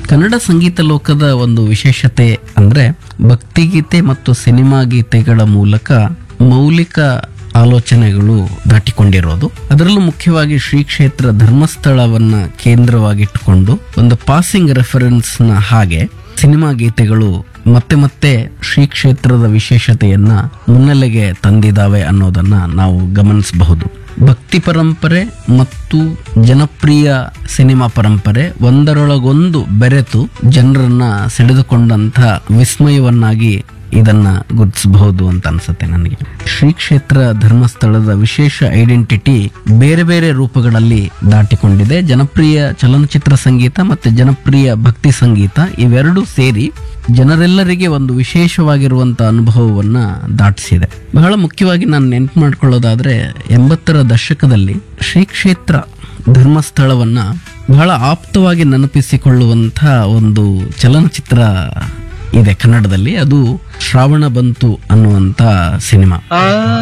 ಕನ್ನಡ ಸಂಗೀತ ಲೋಕದ ಒಂದು ವಿಶೇಷತೆ ಅಂದ್ರೆ ಭಕ್ತಿಗೀತೆ ಮತ್ತು ಸಿನಿಮಾ ಗೀತೆಗಳ ಮೂಲಕ ಮೌಲಿಕ ಆಲೋಚನೆಗಳು ದಾಟಿಕೊಂಡಿರೋದು ಅದರಲ್ಲೂ ಮುಖ್ಯವಾಗಿ ಶ್ರೀ ಕ್ಷೇತ್ರ ಧರ್ಮಸ್ಥಳವನ್ನ ಕೇಂದ್ರವಾಗಿಟ್ಟುಕೊಂಡು ಒಂದು ಪಾಸಿಂಗ್ ರೆಫರೆನ್ಸ್ ನ ಹಾಗೆ ಸಿನಿಮಾ ಗೀತೆಗಳು ಮತ್ತೆ ಮತ್ತೆ ಶ್ರೀ ಕ್ಷೇತ್ರದ ವಿಶೇಷತೆಯನ್ನ ಮುನ್ನೆಲೆಗೆ ತಂದಿದ್ದಾವೆ ಅನ್ನೋದನ್ನ ನಾವು ಗಮನಿಸಬಹುದು ಭಕ್ತಿ ಪರಂಪರೆ ಮತ್ತು ಜನಪ್ರಿಯ ಸಿನಿಮಾ ಪರಂಪರೆ ಒಂದರೊಳಗೊಂದು ಬೆರೆತು ಜನರನ್ನ ಸೆಳೆದುಕೊಂಡಂತ ವಿಸ್ಮಯವನ್ನಾಗಿ ಇದನ್ನ ಗುರುತಿಸಬಹುದು ಅಂತ ಅನ್ಸುತ್ತೆ ನನಗೆ ಶ್ರೀ ಕ್ಷೇತ್ರ ಧರ್ಮಸ್ಥಳದ ವಿಶೇಷ ಐಡೆಂಟಿಟಿ ಬೇರೆ ಬೇರೆ ರೂಪಗಳಲ್ಲಿ ದಾಟಿಕೊಂಡಿದೆ ಜನಪ್ರಿಯ ಚಲನಚಿತ್ರ ಸಂಗೀತ ಮತ್ತೆ ಜನಪ್ರಿಯ ಭಕ್ತಿ ಸಂಗೀತ ಇವೆರಡೂ ಸೇರಿ ಜನರೆಲ್ಲರಿಗೆ ಒಂದು ವಿಶೇಷವಾಗಿರುವಂತ ಅನುಭವವನ್ನ ದಾಟಿಸಿದೆ ಬಹಳ ಮುಖ್ಯವಾಗಿ ನಾನು ನೆನ್ಪು ಮಾಡ್ಕೊಳ್ಳೋದಾದ್ರೆ ಎಂಬತ್ತರ ದಶಕದಲ್ಲಿ ಶ್ರೀ ಕ್ಷೇತ್ರ ಧರ್ಮಸ್ಥಳವನ್ನ ಬಹಳ ಆಪ್ತವಾಗಿ ನೆನಪಿಸಿಕೊಳ್ಳುವಂಥ ಒಂದು ಚಲನಚಿತ್ರ ಇದೆ ಕನ್ನಡದಲ್ಲಿ ಅದು ಶ್ರಾವಣ ಬಂತು ಅನ್ನುವಂಥ ಸಿನಿಮಾ